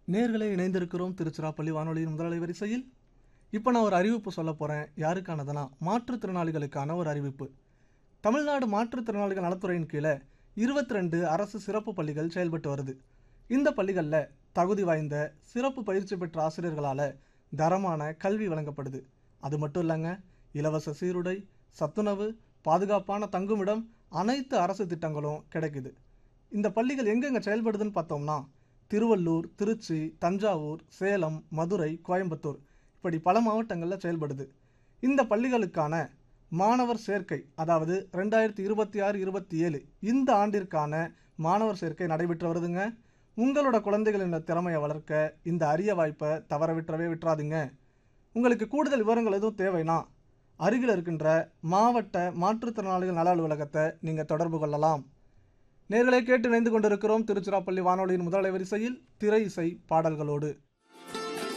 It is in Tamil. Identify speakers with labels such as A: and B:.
A: நேர்களை இணைந்திருக்கிறோம் திருச்சிராப்பள்ளி வானொலியின் முதலாளி வரிசையில் இப்போ நான் ஒரு அறிவிப்பு சொல்ல போகிறேன் யாருக்கானதுன்னா மாற்றுத்திறனாளிகளுக்கான ஒரு அறிவிப்பு தமிழ்நாடு மாற்றுத்திறனாளிகள் நலத்துறையின் கீழே இருபத்தி ரெண்டு அரசு சிறப்பு பள்ளிகள் செயல்பட்டு வருது இந்த பள்ளிகளில் தகுதி வாய்ந்த சிறப்பு பயிற்சி பெற்ற ஆசிரியர்களால் தரமான கல்வி வழங்கப்படுது அது மட்டும் இல்லைங்க இலவச சீருடை சத்துணவு பாதுகாப்பான தங்குமிடம் அனைத்து அரசு திட்டங்களும் கிடைக்குது இந்த பள்ளிகள் எங்கெங்க செயல்படுதுன்னு பார்த்தோம்னா திருவள்ளூர் திருச்சி தஞ்சாவூர் சேலம் மதுரை கோயம்புத்தூர் இப்படி பல மாவட்டங்களில் செயல்படுது இந்த பள்ளிகளுக்கான மாணவர் சேர்க்கை அதாவது ரெண்டாயிரத்தி இருபத்தி ஆறு இருபத்தி ஏழு இந்த ஆண்டிற்கான மாணவர் சேர்க்கை நடைபெற்று வருதுங்க உங்களோட குழந்தைகளின் திறமையை வளர்க்க இந்த அரிய வாய்ப்பை தவற விட்டுறவே விட்டுறாதீங்க உங்களுக்கு கூடுதல் விவரங்கள் எதுவும் தேவைன்னா அருகில் இருக்கின்ற மாவட்ட மாற்றுத்திறனாளிகள் நல அலுவலகத்தை நீங்கள் தொடர்பு கொள்ளலாம் நேர்களை கேட்டு இணைந்து கொண்டிருக்கிறோம் திருச்சிராப்பள்ளி வானொலியின் முதலை வரிசையில் திரை இசை பாடல்களோடு